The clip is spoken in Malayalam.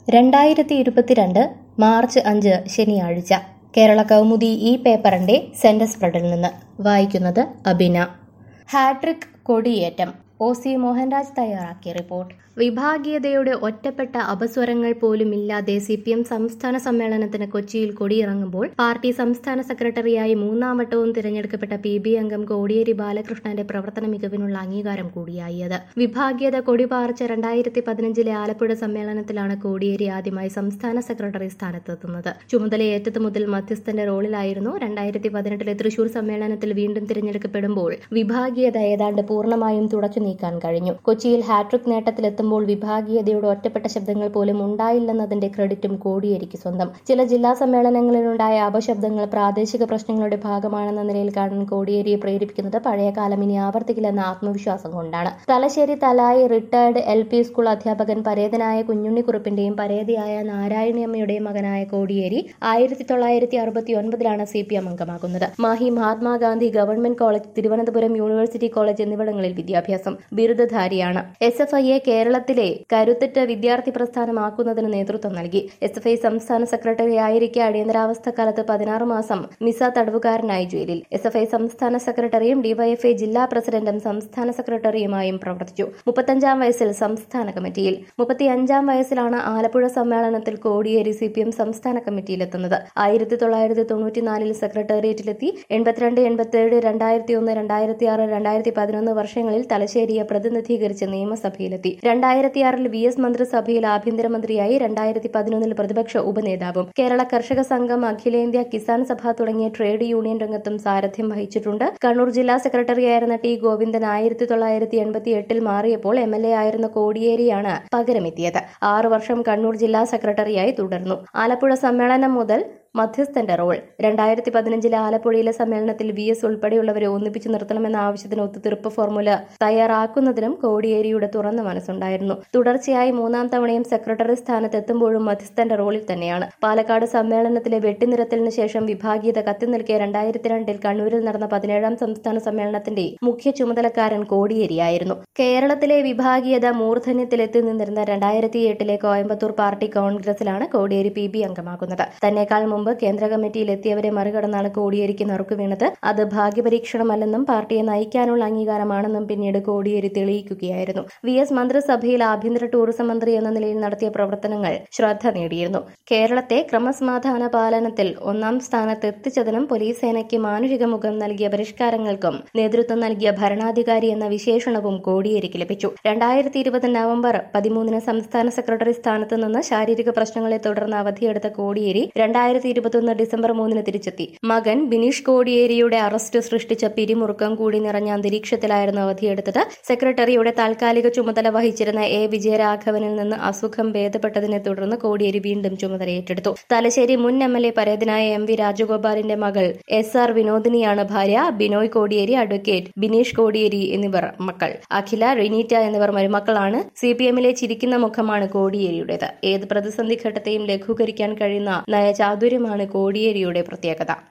രണ്ടായിരത്തി ഇരുപത്തിരണ്ട് മാർച്ച് അഞ്ച് ശനിയാഴ്ച കേരള കൗമുദി ഈ പേപ്പറിന്റെ സെന്റർ സ്പ്രെഡിൽ നിന്ന് വായിക്കുന്നത് അബിന ഹാട്രിക് കൊടിയേറ്റം ഒ സി മോഹൻരാജ് തയ്യാറാക്കിയ റിപ്പോർട്ട് വിഭാഗീയതയുടെ ഒറ്റപ്പെട്ട അപസ്വരങ്ങൾ പോലും ഇല്ലാതെ സി പി എം സംസ്ഥാന സമ്മേളനത്തിന് കൊച്ചിയിൽ കൊടിയിറങ്ങുമ്പോൾ പാർട്ടി സംസ്ഥാന സെക്രട്ടറിയായി മൂന്നാം വട്ടവും തിരഞ്ഞെടുക്കപ്പെട്ട പി ബി അംഗം കോടിയേരി ബാലകൃഷ്ണന്റെ പ്രവർത്തന മികവിനുള്ള അംഗീകാരം കൂടിയായി അത് വിഭാഗീയത കൊടിപാർച്ച രണ്ടായിരത്തി പതിനഞ്ചിലെ ആലപ്പുഴ സമ്മേളനത്തിലാണ് കോടിയേരി ആദ്യമായി സംസ്ഥാന സെക്രട്ടറി സ്ഥാനത്തെത്തുന്നത് ചുമതലയേറ്റത് മുതൽ മധ്യസ്ഥന്റെ റോളിലായിരുന്നു രണ്ടായിരത്തി പതിനെട്ടിലെ തൃശൂർ സമ്മേളനത്തിൽ വീണ്ടും തിരഞ്ഞെടുക്കപ്പെടുമ്പോൾ വിഭാഗീയത ഏതാണ്ട് പൂർണ്ണമായും തുടച്ചു നീക്കാൻ കഴിഞ്ഞു കൊച്ചിയിൽ ഹാട്രിക് നേട്ടത്തിലെത്തുമ്പോൾ വിഭാഗീയതയുടെ ഒറ്റപ്പെട്ട ശബ്ദങ്ങൾ പോലും ഉണ്ടായില്ലെന്നതിന്റെ ക്രെഡിറ്റും കോടിയേരിക്ക് സ്വന്തം ചില ജില്ലാ സമ്മേളനങ്ങളിലുണ്ടായ അപശബ്ദങ്ങൾ പ്രാദേശിക പ്രശ്നങ്ങളുടെ ഭാഗമാണെന്ന നിലയിൽ കാണാൻ കോടിയേരിയെ പ്രേരിപ്പിക്കുന്നത് പഴയ കാലം ഇനി ആവർത്തിക്കില്ലെന്ന ആത്മവിശ്വാസം കൊണ്ടാണ് Thalassery Thalayi retired L P school അധ്യാപകൻ പരേതനായ കുഞ്ഞുണ്ണിക്കുറുപ്പിന്റെയും പരേതയായ നാരായണിയമ്മയുടെയും മകനായ കോടിയേരി ആയിരത്തി തൊള്ളായിരത്തി അറുപത്തി ഒൻപതിലാണ് സി പി എം അംഗമാകുന്നത് Mahe Mahatma Gandhi government college Thiruvananthapuram university college എന്നിവിടങ്ങളിൽ വിദ്യാഭ്യാസം ബിരുദധാരിയാണ് എസ് എഫ് ഐയെ കേരളത്തിലെ കരുത്തുറ്റ വിദ്യാർത്ഥി പ്രസ്ഥാനമാക്കുന്നതിന് നേതൃത്വം നൽകി എസ് എഫ് ഐ സംസ്ഥാന സെക്രട്ടറി ആയിരിക്കെ അടിയന്തരാവസ്ഥ കാലത്ത് പതിനാറ് മാസം മിസ തടവുകാരനായി ജയിലിൽ എസ് എഫ് ഐ സംസ്ഥാന സെക്രട്ടറിയും ഡിവൈഎഫ്ഐ ജില്ലാ പ്രസിഡന്റും സംസ്ഥാന സെക്രട്ടറിയുമായും പ്രവർത്തിച്ചു മുപ്പത്തഞ്ചാം വയസ്സിൽ സംസ്ഥാന കമ്മിറ്റിയിൽ മുപ്പത്തിയഞ്ചാം വയസ്സിലാണ് ആലപ്പുഴ സമ്മേളനത്തിൽ കോടിയേരി സി പി എം സംസ്ഥാന കമ്മിറ്റിയിലെത്തുന്നത് ആയിരത്തി തൊള്ളായിരത്തി തൊണ്ണൂറ്റിനാലിൽ സെക്രട്ടേറിയറ്റിലെത്തി എൺപത്തിരണ്ട് എൺപത്തിയേഴ് രണ്ടായിരത്തി ഒന്ന് രണ്ടായിരത്തി ആറ് രണ്ടായിരത്തി പതിനൊന്ന് വർഷങ്ങളിൽ തലശ്ശേരിയെ പ്രതിനിധീകരിച്ച് നിയമസഭയിലെത്തി രണ്ടായിരത്തിയാറിൽ വി എസ് മന്ത്രിസഭയിൽ ആഭ്യന്തരമന്ത്രിയായി രണ്ടായിരത്തി പതിനൊന്നിൽ പ്രതിപക്ഷ ഉപനേതാവും കേരള കർഷക സംഘം അഖിലേന്ത്യാ കിസാൻ സഭ തുടങ്ങിയ ട്രേഡ് യൂണിയൻ രംഗത്തും സാരഥ്യം വഹിച്ചിട്ടുണ്ട് കണ്ണൂർ ജില്ലാ സെക്രട്ടറിയായിരുന്ന ടി ഗോവിന്ദൻ ആയിരത്തി തൊള്ളായിരത്തി എൺപത്തി എട്ടിൽ മാറിയപ്പോൾ എം എൽ എ ആയിരുന്ന കോടിയേരിയാണ് പകരമെത്തിയത് ആറു വർഷം കണ്ണൂർ ജില്ലാ സെക്രട്ടറിയായി തുടർന്നു ആലപ്പുഴ സമ്മേളനം മുതൽ മധ്യസ്ഥന്റെ റോൾ രണ്ടായിരത്തി പതിനഞ്ചിലെ ആലപ്പുഴയിലെ സമ്മേളനത്തിൽ വി എസ് ഉൾപ്പെടെയുള്ളവരെ ഒന്നിപ്പിച്ചു നിർത്തണമെന്ന ആവശ്യത്തിന് ഒത്തുതീർപ്പ് ഫോർമുല തയ്യാറാക്കുന്നതിനും കോടിയേരിയുടെ തുറന്ന മനസ്സുണ്ടായിരുന്നു തുടർച്ചയായി മൂന്നാം തവണയും സെക്രട്ടറി സ്ഥാനത്തെത്തുമ്പോഴും മധ്യസ്ഥന്റെ റോളിൽ തന്നെയാണ് പാലക്കാട് സമ്മേളനത്തിലെ വെട്ടിനിരത്തലിന് ശേഷം വിഭാഗീയത കത്തിനിൽക്കെ രണ്ടായിരത്തി രണ്ടിൽ കണ്ണൂരിൽ നടന്ന പതിനേഴാം സംസ്ഥാന സമ്മേളനത്തിന്റെ മുഖ്യ ചുമതലക്കാരൻ കോടിയേരിയായിരുന്നു കേരളത്തിലെ വിഭാഗീയത മൂർധന്യത്തിലെത്തി നിന്നിരുന്ന രണ്ടായിരത്തി എട്ടിലെ കോയമ്പത്തൂർ പാർട്ടി കോൺഗ്രസിലാണ് കോടിയേരി പി ബി അംഗമാകുന്നത് തന്നെക്കാൾ മുമ്പ് കേന്ദ്ര കമ്മിറ്റിയിൽ എത്തിയവരെ മറികടന്നാണ് കോടിയേരിക്ക് നറുക്കു വീണത് അത് ഭാഗ്യപരീക്ഷണമല്ലെന്നും പാർട്ടിയെ നയിക്കാനുള്ള അംഗീകാരമാണെന്നും പിന്നീട് കോടിയേരി തെളിയിക്കുകയായിരുന്നു വി എസ് മന്ത്രിസഭയിൽ ആഭ്യന്തര ടൂറിസം മന്ത്രി എന്ന നിലയിൽ നടത്തിയ പ്രവർത്തനങ്ങൾ ശ്രദ്ധ നേടിയിരുന്നു കേരളത്തെ ക്രമസമാധാന പാലനത്തിൽ ഒന്നാം സ്ഥാനത്ത് എത്തിച്ചതിനും പോലീസ് സേനയ്ക്ക് മാനുഷിക മുഖം നൽകിയ പരിഷ്കാരങ്ങൾക്കും നേതൃത്വം നൽകിയ ഭരണാധികാരി എന്ന വിശേഷണവും കോടിയേരിക്ക് ലഭിച്ചു രണ്ടായിരത്തി ഇരുപത് നവംബർ പതിമൂന്നിന് സംസ്ഥാന സെക്രട്ടറി സ്ഥാനത്ത് നിന്ന് ശാരീരിക പ്രശ്നങ്ങളെ തുടർന്ന് അവധിയെടുത്ത കോടിയേരി രണ്ടായിരത്തി ഇരുപത്തൊന്ന് ഡിസംബർ മൂന്നിന് തിരിച്ചെത്തി മകൻ ബിനീഷ് കോടിയേരിയുടെ അറസ്റ്റ് സൃഷ്ടിച്ച പിരിമുറുക്കം കൂടി നിറഞ്ഞ അന്തരീക്ഷത്തിലായിരുന്നു അവധിയെടുത്തത് സെക്രട്ടറിയുടെ താൽക്കാലിക ചുമതല വഹിച്ചിരുന്ന എ വിജയരാഘവനിൽ നിന്ന് അസുഖം ഭേദപ്പെട്ടതിനെ തുടർന്ന് കോടിയേരി വീണ്ടും ചുമതല ഏറ്റെടുത്തു തലശ്ശേരി മുൻ എം എൽ എ പരേതനായ എം വി രാജഗോപാലിന്റെ മകൾ എസ് ആർ വിനോദിനിയാണ് ഭാര്യ ബിനോയ് കോടിയേരി അഡ്വക്കേറ്റ് ബിനീഷ് കോടിയേരി എന്നിവർ മക്കൾ അഖില റിനീറ്റ എന്നിവർ മരുമക്കളാണ് സി പി എമ്മിലെ ചിരിക്കുന്ന മുഖമാണ് കോടിയേരിയുടേത് ഏത് പ്രതിസന്ധി ഘട്ടത്തെയും ലഘൂകരിക്കാൻ കഴിയുന്ന നയചാതുര്യമാണ് കോടിയേരിയുടെ പ്രത്യേകത